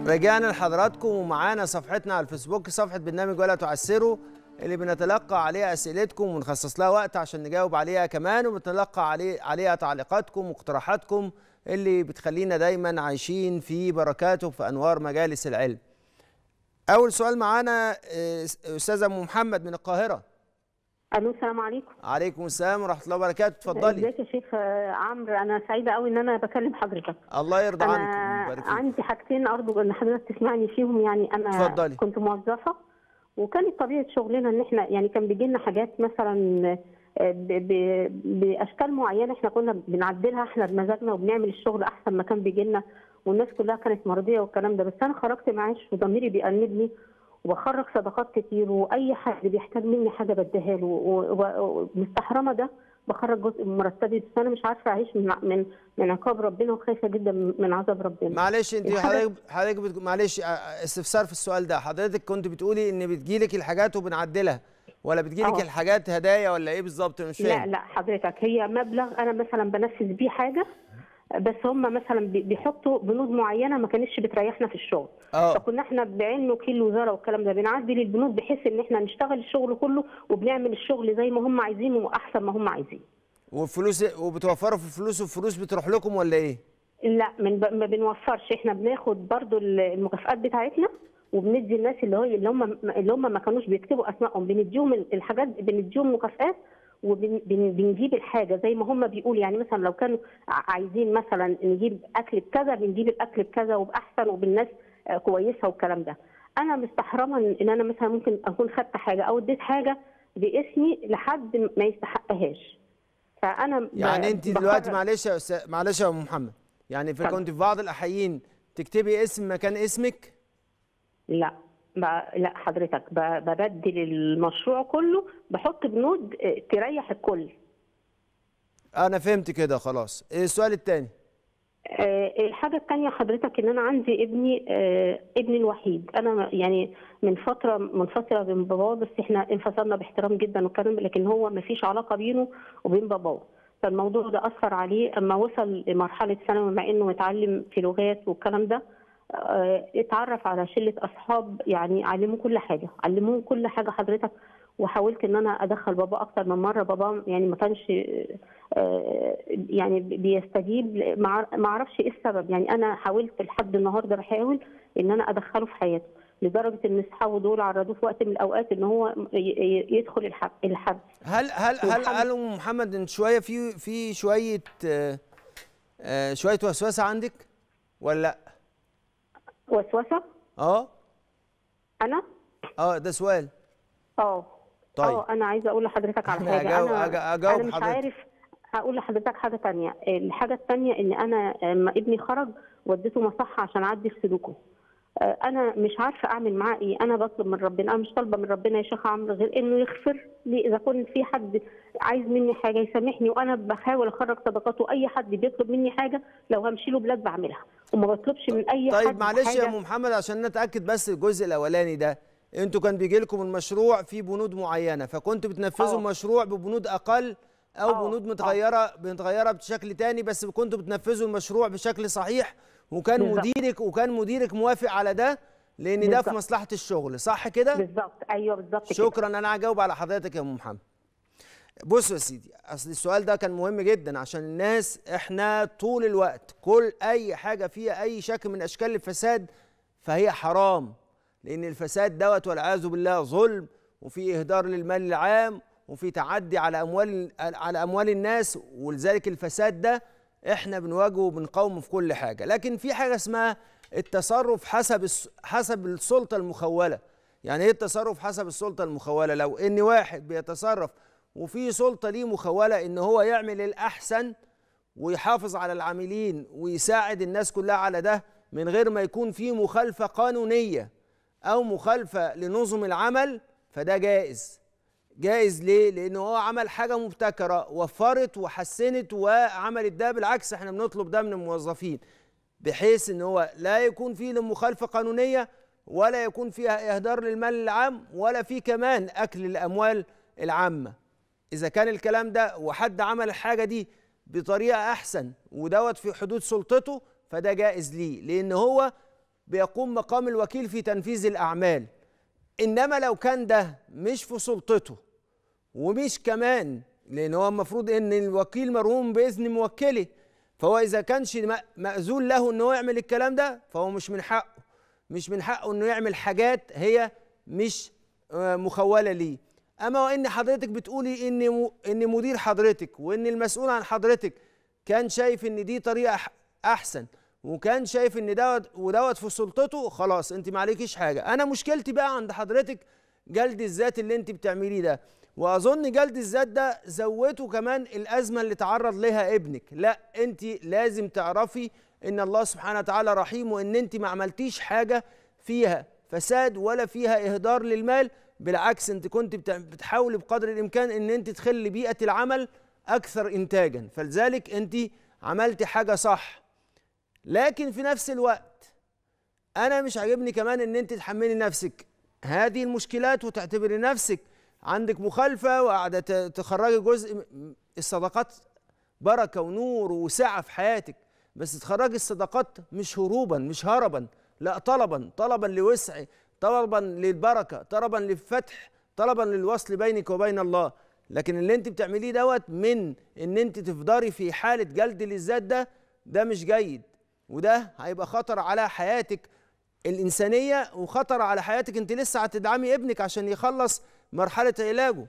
رجعنا لحضراتكم ومعانا صفحتنا على الفيسبوك صفحة برنامج ولا تعسروا اللي بنتلقى عليها أسئلتكم ونخصص لها وقت عشان نجاوب عليها كمان وبنتلقى عليه عليها تعليقاتكم واقتراحاتكم اللي بتخلينا دايما عايشين في بركاته في أنوار مجالس العلم. أول سؤال معانا آه، أستاذة أم محمد من القاهرة. الو السلام عليكم عليكم السلام ورحمة الله وبركاته اتفضلي. ازيك يا شيخ آه، عمرو انا سعيده قوي ان انا بكلم حضرتك الله يرضى عنكم انا ويبارك فيك. عندي حاجتين ارجو ان حضرتك تسمعني فيهم يعني انا اتفضلي. كنت موظفه وكانت طبيعه شغلنا ان احنا يعني كان بيجي لنا حاجات مثلا آه، ب- ب- باشكال معينه احنا كنا بنعدلها احنا بمزاجنا وبنعمل الشغل احسن ما كان بيجي لنا والناس كلها كانت مرضيه والكلام ده بس انا خرجت معاش وضميري بيأنبني وبخرج صدقات كتير واي حد بيحتاج مني حاجه بديها له و- و- ومستحرمه ده بخرج جزء من مرتبي بس انا مش عارفه اعيش من من من عقاب ربنا وخايفه جدا من من عذاب ربنا معلش انت الحاجة- حضرتك حضرتك بتقول معلش اه، استفسار في السؤال ده حضرتك كنت بتقولي ان بتجيلك الحاجات وبنعدلها ولا بتجيلك اه. الحاجات هدايا ولا ايه بالظبط أنا مش لا فاهم لا حضرتك هي مبلغ انا مثلا بنفذ بيه حاجه بس هم مثلا بي- بيحطوا بنود معينه ما كانتش بتريحنا في الشغل اه. فكنا احنا بعين وكيل الوزاره والكلام ده بنعدل البنود بحيث ان احنا نشتغل الشغل كله وبنعمل الشغل زي ما هم عايزين واحسن ما هم عايزين والفلوس وبتوفروا في الفلوس والفلوس بتروح لكم ولا ايه لا من ب... ما بنوفرش احنا بناخد برضو ال- المكافآت بتاعتنا وبندي الناس اللي هو اللي هم اللي هم ما كانوش بيكتبوا اسمائهم بنديهم ال- الحاجات بنديهم مكافآت وبنجيب الحاجه زي ما هم بيقولوا يعني مثلا لو كانوا ع- عايزين مثلا نجيب اكل بكذا بنجيب الاكل بكذا وباحسن وبالناس آه، كويسه والكلام ده انا مستحرمه ان إن انا مثلا ممكن اكون خدت حاجه او اديت حاجه باسمي لحد ما يستحقهاش فانا ب- يعني انت دلوقتي بقرر- معلش يا أستاذ- معلش يا ام محمد يعني في اتفضل. كنت في بعض الاحيين تكتبي اسم مكان اسمك لا ب... لا حضرتك ب... ببدل المشروع كله بحط بنود آه، تريح الكل انا فهمت كده خلاص ايه السؤال الثاني آه، الحاجة التانية حضرتك إن أنا عندي ابني آه، ابني الوحيد أنا يعني من فترة منفصلة بين باباه بس إحنا انفصلنا باحترام جدا والكلام لكن هو ما فيش علاقة بينه وبين باباه فالموضوع ده أثر عليه أما وصل لمرحلة ثانوي مع إنه متعلم في لغات والكلام ده آه، اتعرف على شلة أصحاب يعني علموه كل حاجة علموه كل حاجة حضرتك وحاولت ان انا ادخل بابا اكتر من مره بابا يعني ما كانش آه، يعني بيستجيب ل- ما أعر- ما اعرفش ايه السبب يعني انا حاولت لحد النهارده بحاول ان انا ادخله في حياته لدرجه ان اصحابه دول عرضوه في وقت من الاوقات ان هو ي- ي- يدخل الحب الحبس هل هل هل محمد. هل ام محمد ان شويه في في شويه آه، آه، شويه وسوسه عندك ولا لا وسوسه اه انا اه ده سؤال اه طيب. اه انا عايزه اقول لحضرتك على أنا حاجه هجاوب- انا هج- هجاوب انا مش حضرتك. عارف هقول لحضرتك حاجه تانية الحاجه التانية ان انا لما ابني خرج وديته مصحه عشان اعدي في سلوكه آه، انا مش عارفه اعمل معاه ايه انا بطلب من ربنا انا مش طالبه من ربنا يا شيخ عمرو غير انه يغفر لي اذا كنت في حد عايز مني حاجه يسامحني وانا بحاول اخرج صدقاته اي حد بيطلب مني حاجه لو همشي له بلاد بعملها وما بطلبش من اي حد طيب معلش يا حاجة. ام محمد عشان نتاكد بس الجزء الاولاني ده انتوا كان بيجي لكم المشروع فيه بنود معينه فكنتوا بتنفذوا آه. المشروع ببنود اقل او آه، بنود آه. متغيره متغيره بشكل تاني بس كنتوا بتنفذوا المشروع بشكل صحيح وكان بالظبط. مديرك وكان مديرك موافق على ده لان ده في بالظبط. مصلحه الشغل صح كده بالظبط ايوه بالظبط كده. شكرا انا هجاوب على حضرتك يا ام محمد بص يا سيدي اصل السؤال ده كان مهم جدا عشان الناس احنا طول الوقت كل اي حاجه فيها اي شكل من اشكال الفساد فهي حرام لان الفساد دوت والعياذ بالله ظلم وفي اهدار للمال العام وفي تعدي على اموال على اموال الناس ولذلك الفساد ده احنا بنواجهه وبنقاومه في كل حاجه لكن في حاجه اسمها التصرف حسب الس- حسب السلطه المخوله يعني ايه التصرف حسب السلطه المخوله لو ان واحد بيتصرف وفي سلطه ليه مخوله ان هو يعمل الاحسن ويحافظ على العاملين ويساعد الناس كلها على ده من غير ما يكون في مخالفه قانونيه او مخالفه لنظم العمل فده جائز جائز ليه؟ لأنه هو عمل حاجة مبتكرة وفرت وحسنت وعملت ده بالعكس احنا بنطلب ده من الموظفين بحيث ان هو لا يكون فيه مخالفة قانونية ولا يكون فيها إهدار للمال العام ولا فيه كمان أكل الأموال العامة إذا كان الكلام ده وحد عمل الحاجة دي بطريقة أحسن ودوت في حدود سلطته فده جائز ليه لأن هو بيقوم مقام الوكيل في تنفيذ الاعمال انما لو كان ده مش في سلطته ومش كمان لان هو المفروض ان الوكيل مرهون باذن موكله فهو اذا كانش م- ماذون له ان هو يعمل الكلام ده فهو مش من حقه مش من حقه انه يعمل حاجات هي مش آه، مخوله ليه اما وان حضرتك بتقولي ان م- ان مدير حضرتك وان المسؤول عن حضرتك كان شايف ان دي طريقه أح- احسن وكان شايف ان دوت ودوت في سلطته خلاص انت ما عليكيش حاجه انا مشكلتي بقى عند حضرتك جلد الذات اللي انت بتعمليه ده واظن جلد الذات ده زودته كمان الازمه اللي تعرض لها ابنك لا انت لازم تعرفي ان الله سبحانه وتعالى رحيم وان انت ما عملتيش حاجه فيها فساد ولا فيها اهدار للمال بالعكس انت كنت بتع- بتحاولي بقدر الامكان ان انت تخلي بيئه العمل اكثر انتاجا فلذلك انت عملتي حاجه صح لكن في نفس الوقت انا مش عاجبني كمان ان انت تحملي نفسك هذه المشكلات وتعتبري نفسك عندك مخالفه وقاعده ت- تخرجي جزء م- الصداقات بركه ونور وسعه في حياتك بس تخرجي الصداقات مش هروبا مش هربا لا طلبا طلبا لوسع طلبا للبركه طلبا للفتح طلبا للوصل بينك وبين الله لكن اللي انت بتعمليه دوت من ان انت تفضلي في حاله جلد للذات ده ده مش جيد وده هيبقى خطر على حياتك الإنسانية وخطر على حياتك أنت لسه هتدعمي ابنك عشان يخلص مرحلة علاجه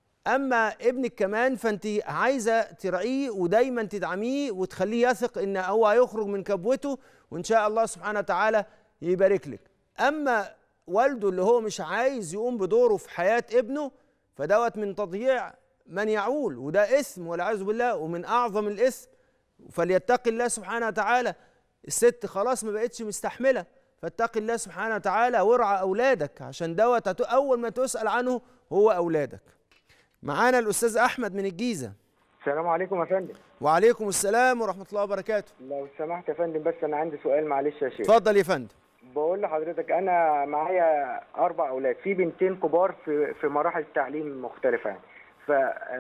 أما ابنك كمان فأنت عايزة ترعيه ودايما تدعميه وتخليه يثق إن هو هيخرج من كبوته وإن شاء الله سبحانه وتعالى يبارك لك أما والده اللي هو مش عايز يقوم بدوره في حياة ابنه فدوت من تضييع من يعول وده إثم والعياذ بالله ومن أعظم الإثم فليتق الله سبحانه وتعالى الست خلاص ما بقتش مستحمله فاتق الله سبحانه وتعالى وارعى اولادك عشان دوت هت- اول ما تسال عنه هو اولادك معانا الاستاذ احمد من الجيزه السلام عليكم يا فندم وعليكم السلام ورحمه الله وبركاته لو سمحت يا فندم بس انا عندي سؤال معلش يا شيخ اتفضل يا فندم بقول لحضرتك انا معايا اربع اولاد في بنتين كبار في في مراحل تعليم مختلفه يعني ف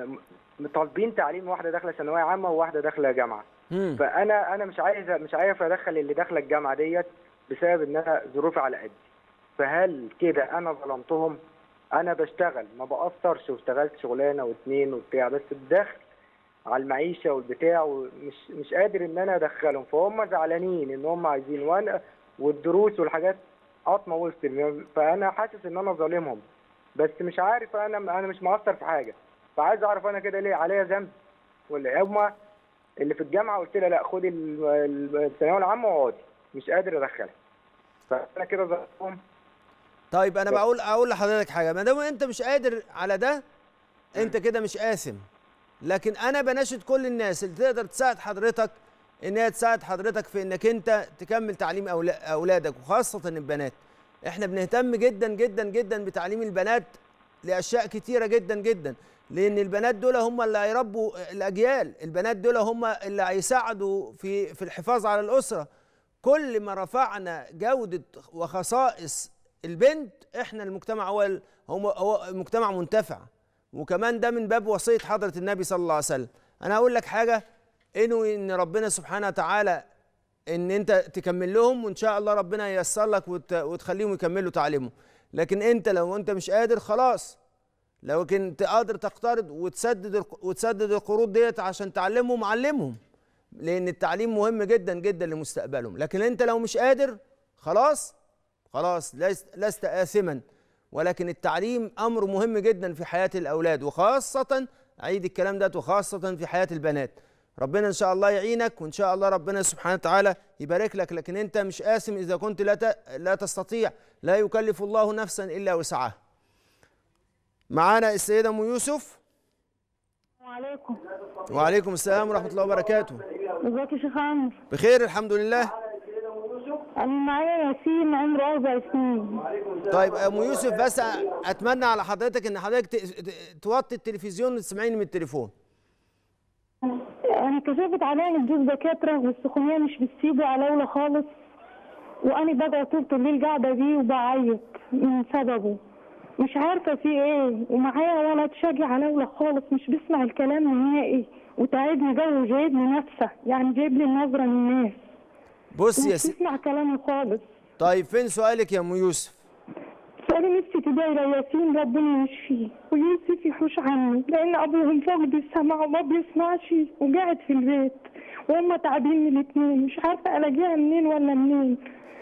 طالبين تعليم واحده داخله ثانويه عامه وواحده داخله جامعه مم. فانا انا مش عايز مش عارف ادخل اللي داخله الجامعه ديت بسبب ان انا ظروفي على قدي فهل كده انا ظلمتهم انا بشتغل ما بقصرش واشتغلت شغلانه واتنين وبتاع بس الدخل على المعيشه والبتاع ومش مش قادر ان انا ادخلهم فهم زعلانين ان هم عايزين وانا والدروس والحاجات قطمه وسط الم- فانا حاسس ان انا ظالمهم بس مش عارف انا انا مش مقصر في حاجه فعايز اعرف انا كده ليه عليا ذنب ولا هم اللي في الجامعه قلت لها لا خدي ال- ال- الثانويه العامه واقعدي مش قادر ادخلها فانا كده ظلمتهم طيب انا بقول اقول لحضرتك حاجه ما دام انت مش قادر على ده انت كده مش قاسم لكن انا بناشد كل الناس اللي تقدر تساعد حضرتك ان هي تساعد حضرتك في انك انت تكمل تعليم أولا- اولادك وخاصه البنات احنا بنهتم جدا جدا جدا بتعليم البنات لاشياء كتيره جدا جدا لان البنات دول هم اللي هيربوا الاجيال البنات دول هم اللي هيساعدوا في في الحفاظ على الاسره كل ما رفعنا جودة وخصائص البنت احنا المجتمع هو ال- هو هو المجتمع منتفع وكمان ده من باب وصية حضرة النبي صلى الله عليه وسلم انا هقول لك حاجة انه ان ربنا سبحانه وتعالى ان انت تكمل لهم وان شاء الله ربنا ييسر لك وت- وتخليهم يكملوا تعليمهم لكن انت لو انت مش قادر خلاص لو كنت قادر تقترض وتسدد الق- وتسدد القروض ديت عشان تعلمهم علمهم لان التعليم مهم جدا جدا لمستقبلهم لكن انت لو مش قادر خلاص خلاص لست, لست آثما ولكن التعليم امر مهم جدا في حياه الاولاد وخاصه اعيد الكلام ده وخاصه في حياه البنات ربنا ان شاء الله يعينك وان شاء الله ربنا سبحانه وتعالى يبارك لك لكن انت مش آثم اذا كنت لا ت- لا تستطيع لا يكلف الله نفسا الا وسعها معانا السيده ام يوسف عليكم وعليكم السلام ورحمه الله وبركاته ازيك يا شيخ عمرو بخير الحمد لله انا معايا ياسين عمره اربع سنين طيب ام يوسف بس اتمنى على حضرتك ان حضرتك ت- ت- توطي التلفزيون وتسمعيني من التليفون انا كشفت عليا الجوز دكاتره والسخونيه مش بتسيبه على خالص وانا بقعد طول الليل قاعده بيه وبعيط من سببه مش عارفه في ايه ومعايا ولد شقي على خالص مش بيسمع الكلام نهائي وتعبني جو وجايب لي نفسه يعني جايب لي النظره من الناس بص يا مش س... بيسمع كلامي خالص طيب فين سؤالك يا ام يوسف سؤالي نفسي تدعي لياسين ربنا يشفيه ويوسف يحوش عنه لان ابوهم فاقد السمع وما بيسمعش وقاعد في البيت وهم تعبين من الاتنين مش عارفه الاقيها منين ولا منين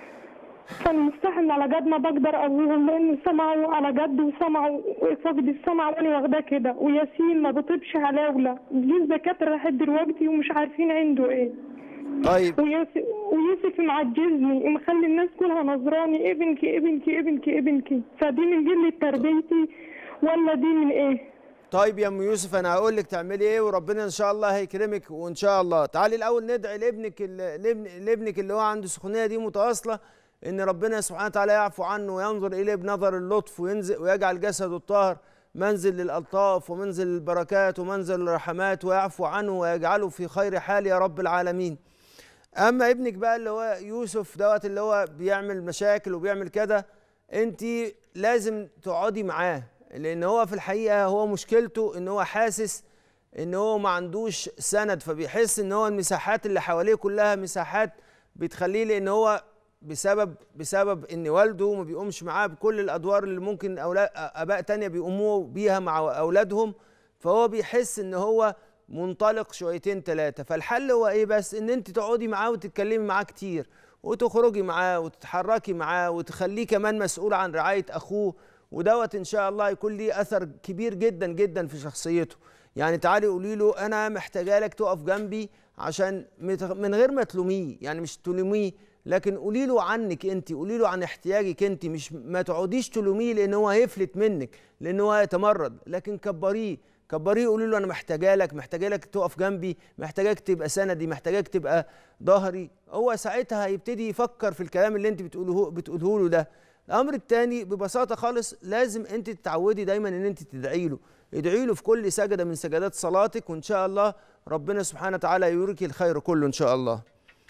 فالمستحيل على قد ما بقدر ابوهم لانه سمعوا على قد وسمعوا فاقد السمع وانا واخداه كده وياسين ما بطيبش على ولا جيز دكاتره لحد دلوقتي ومش عارفين عنده ايه طيب ويوسف ويوسف معجزني ومخلي الناس كلها نظراني ابنك ابنك ابنك ابنك فدي من قله تربيتي ولا دي من ايه؟ طيب يا ام يوسف انا هقول لك تعملي ايه وربنا ان شاء الله هيكرمك وان شاء الله تعالي الاول ندعي لابنك ال- لابن- لابنك اللي هو عنده سخونيه دي متواصله ان ربنا سبحانه وتعالى يعفو عنه وينظر اليه بنظر اللطف وينزل ويجعل جسده الطاهر منزل للالطاف ومنزل للبركات ومنزل للرحمات ويعفو عنه ويجعله في خير حال يا رب العالمين اما ابنك بقى اللي هو يوسف دوت اللي هو بيعمل مشاكل وبيعمل كده انت لازم تقعدي معاه لان هو في الحقيقه هو مشكلته ان هو حاسس ان هو ما عندوش سند فبيحس ان هو المساحات اللي حواليه كلها مساحات بتخليه لان هو بسبب بسبب ان والده ما بيقومش معاه بكل الادوار اللي ممكن أولا اباء تانية بيقوموا بيها مع اولادهم فهو بيحس ان هو منطلق شويتين ثلاثه فالحل هو ايه بس ان انت تقعدي معاه وتتكلمي معاه كتير وتخرجي معاه وتتحركي معاه وتخليه كمان مسؤول عن رعايه اخوه ودوت ان شاء الله يكون ليه اثر كبير جدا جدا في شخصيته يعني تعالي قولي له انا محتاجه لك تقف جنبي عشان مت- من غير ما تلوميه يعني مش تلوميه لكن قولي له عنك انت قولي له عن احتياجك انت مش ما تقعديش تلوميه لان هو هيفلت منك لان هو هيتمرد لكن كبريه كبريه قولي له انا محتاجه لك محتاجه لك تقف جنبي محتاجاك تبقى سندي محتاجاك تبقى ظهري هو ساعتها هيبتدي يفكر في الكلام اللي انت بتقوله بتقوله له ده الامر الثاني ببساطه خالص لازم انت تتعودي دايما ان انت تدعي له ادعي له في كل سجده من سجدات صلاتك وان شاء الله ربنا سبحانه وتعالى يوريك الخير كله ان شاء الله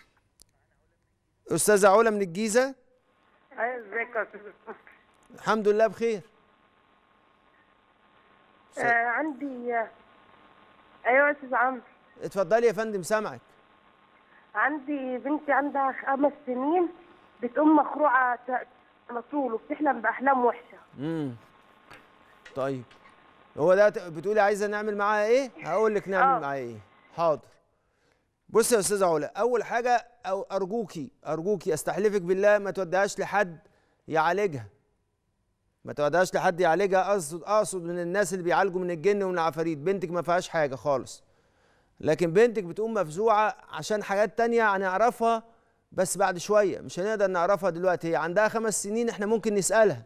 استاذه علا من الجيزه ايوه ازيك يا استاذ الحمد لله بخير آه عندي آه، ايوه يا استاذ عمرو اتفضلي يا فندم سامعك عندي بنتي عندها خمس سنين بتقوم مخروعه ت- على طول وبتحلم باحلام وحشه امم طيب هو ده ت- بتقولي عايزه نعمل معاها ايه هقول لك نعمل آه. معاها ايه حاضر بصي يا استاذه علا اول حاجه او ارجوكي ارجوكي استحلفك بالله ما توديهاش لحد يعالجها ما توديهاش لحد يعالجها اقصد اقصد من الناس اللي بيعالجوا من الجن ومن العفاريت بنتك ما فيهاش حاجه خالص لكن بنتك بتقوم مفزوعه عشان حاجات تانية هنعرفها بس بعد شويه مش هنقدر نعرفها دلوقتي هي عندها خمس سنين احنا ممكن نسالها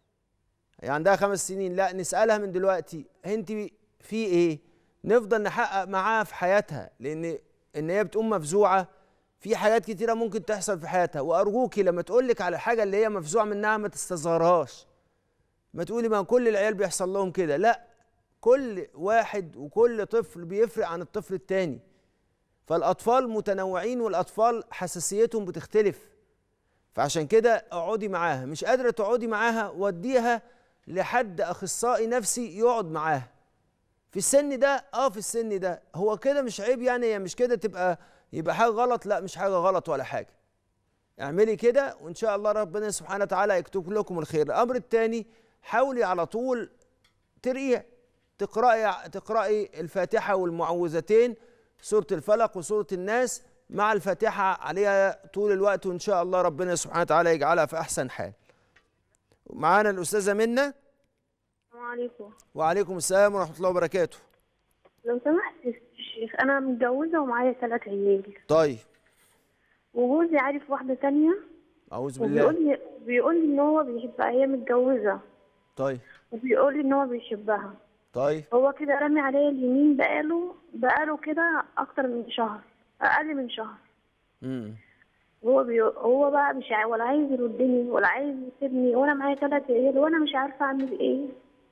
هي عندها خمس سنين لا نسالها من دلوقتي انت في ايه نفضل نحقق معاها في حياتها لان ان هي بتقوم مفزوعه في حاجات كتيره ممكن تحصل في حياتها وارجوكي لما تقول لك على الحاجه اللي هي مفزوعه منها ما تستصغرهاش ما تقولي ما كل العيال بيحصل لهم كده لا كل واحد وكل طفل بيفرق عن الطفل التاني فالاطفال متنوعين والاطفال حساسيتهم بتختلف فعشان كده اقعدي معاها مش قادره تقعدي معاها وديها لحد اخصائي نفسي يقعد معاها في السن ده اه في السن ده هو كده مش عيب يعني هي مش كده تبقى يبقى حاجه غلط لا مش حاجه غلط ولا حاجه اعملي كده وان شاء الله ربنا سبحانه وتعالى يكتب لكم الخير الامر الثاني حاولي على طول ترقيها تقرأي تقرأي الفاتحة والمعوذتين سورة الفلق وسورة الناس مع الفاتحة عليها طول الوقت وإن شاء الله ربنا سبحانه وتعالى يجعلها في أحسن حال معانا الأستاذة منى السلام عليكم وعليكم السلام ورحمة الله وبركاته لو سمحت يا شيخ انا متجوزه ومعايا ثلاث عيال طيب وجوزي عارف واحده تانية أعوذ بالله وبيقول لي بيقول لي ان هو بيحبها هي متجوزه طيب وبيقول لي ان هو بيحبها طيب هو كده رامي عليا اليمين بقاله بقاله كده اكتر من شهر اقل من شهر امم هو بي... هو بقى مش عاي... ولا عايز يردني ولا عايز يسيبني وانا معايا ثلاث عيال وانا مش عارفه اعمل ايه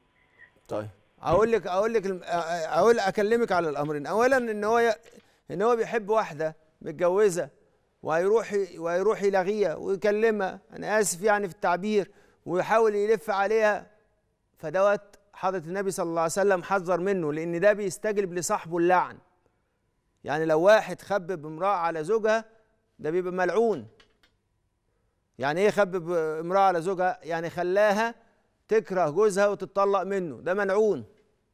طيب اقول لك اقول لك الم- أ- اقول اكلمك على الامرين اولا ان هو ي- ان هو بيحب واحده متجوزه وهيروح ي- وهيروح يلغيها ويكلمها انا اسف يعني في التعبير ويحاول يلف عليها فدوت حضرة النبي صلى الله عليه وسلم حذر منه لان ده بيستجلب لصاحبه اللعن يعني لو واحد خبب امراه على زوجها ده بيبقى ملعون يعني ايه خبب امراه على زوجها يعني خلاها تكره جوزها وتتطلق منه ده ملعون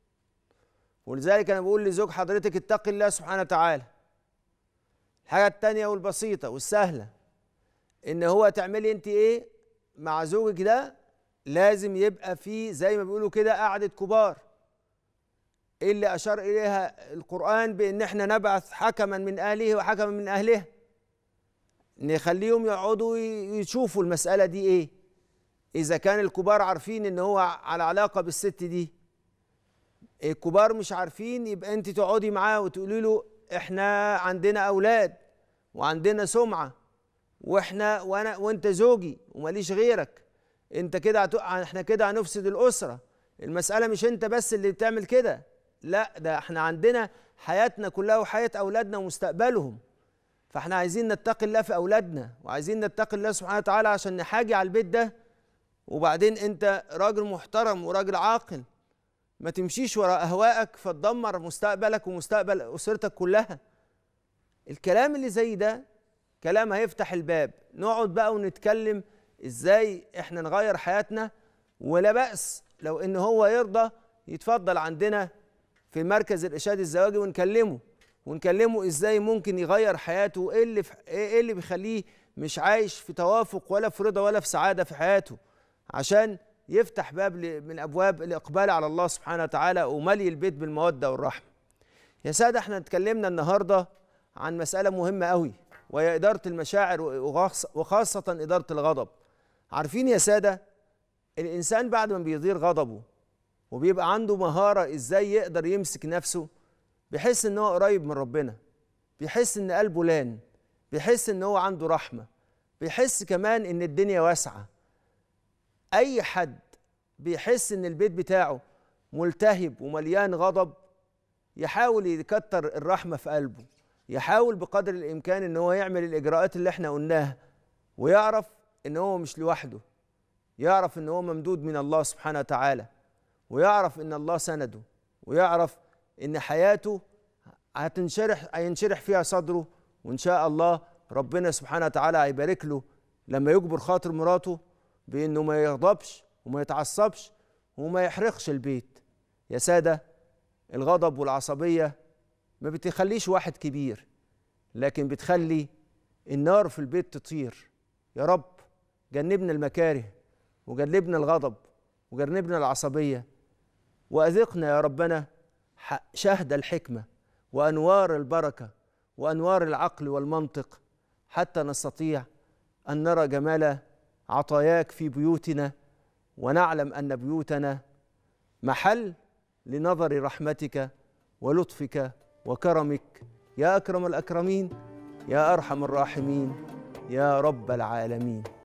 ولذلك انا بقول لزوج حضرتك اتقي الله سبحانه وتعالى الحاجه التانية والبسيطه والسهله ان هو تعملي انت ايه مع زوجك ده لازم يبقى في زي ما بيقولوا كده قعده كبار إيه اللي اشار اليها القران بان احنا نبعث حكما من اهله وحكما من اهلها نخليهم يقعدوا ي- يشوفوا المساله دي ايه اذا كان الكبار عارفين ان هو على علاقه بالست دي الكبار مش عارفين يبقى انت تقعدي معاه وتقولي له احنا عندنا اولاد وعندنا سمعه واحنا وانا وانت زوجي وماليش غيرك انت كده هتق- احنا كده هنفسد الاسره المساله مش انت بس اللي بتعمل كده لا ده احنا عندنا حياتنا كلها وحياه اولادنا ومستقبلهم فاحنا عايزين نتقي الله في اولادنا وعايزين نتقي الله سبحانه وتعالى عشان نحاجي على البيت ده وبعدين انت راجل محترم وراجل عاقل ما تمشيش وراء اهوائك فتدمر مستقبلك ومستقبل اسرتك كلها الكلام اللي زي ده كلام هيفتح الباب نقعد بقى ونتكلم ازاي احنا نغير حياتنا ولا بأس لو ان هو يرضى يتفضل عندنا في مركز الارشاد الزواجي ونكلمه ونكلمه ازاي ممكن يغير حياته وايه اللي في ايه اللي بيخليه مش عايش في توافق ولا في رضا ولا في سعاده في حياته عشان يفتح باب ل- من ابواب الاقبال على الله سبحانه وتعالى وملي البيت بالموده والرحمه. يا ساده احنا اتكلمنا النهارده عن مساله مهمه قوي وهي اداره المشاعر وخاص- وخاصه اداره الغضب. عارفين يا ساده الانسان بعد ما بيطير غضبه وبيبقى عنده مهاره ازاي يقدر يمسك نفسه بيحس ان هو قريب من ربنا بيحس ان قلبه لان بيحس ان هو عنده رحمه بيحس كمان ان الدنيا واسعه اي حد بيحس ان البيت بتاعه ملتهب ومليان غضب يحاول يكتر الرحمه في قلبه يحاول بقدر الامكان ان هو يعمل الاجراءات اللي احنا قلناها ويعرف ان هو مش لوحده يعرف ان هو ممدود من الله سبحانه وتعالى ويعرف ان الله سنده ويعرف ان حياته هتنشرح هينشرح فيها صدره وان شاء الله ربنا سبحانه وتعالى هيبارك له لما يجبر خاطر مراته بانه ما يغضبش وما يتعصبش وما يحرقش البيت يا ساده الغضب والعصبيه ما بتخليش واحد كبير لكن بتخلي النار في البيت تطير يا رب جنبنا المكاره وجنبنا الغضب وجنبنا العصبيه واذقنا يا ربنا ح- شهد الحكمه وانوار البركه وانوار العقل والمنطق حتى نستطيع ان نرى جمال عطاياك في بيوتنا ونعلم ان بيوتنا محل لنظر رحمتك ولطفك وكرمك يا اكرم الاكرمين يا ارحم الراحمين يا رب العالمين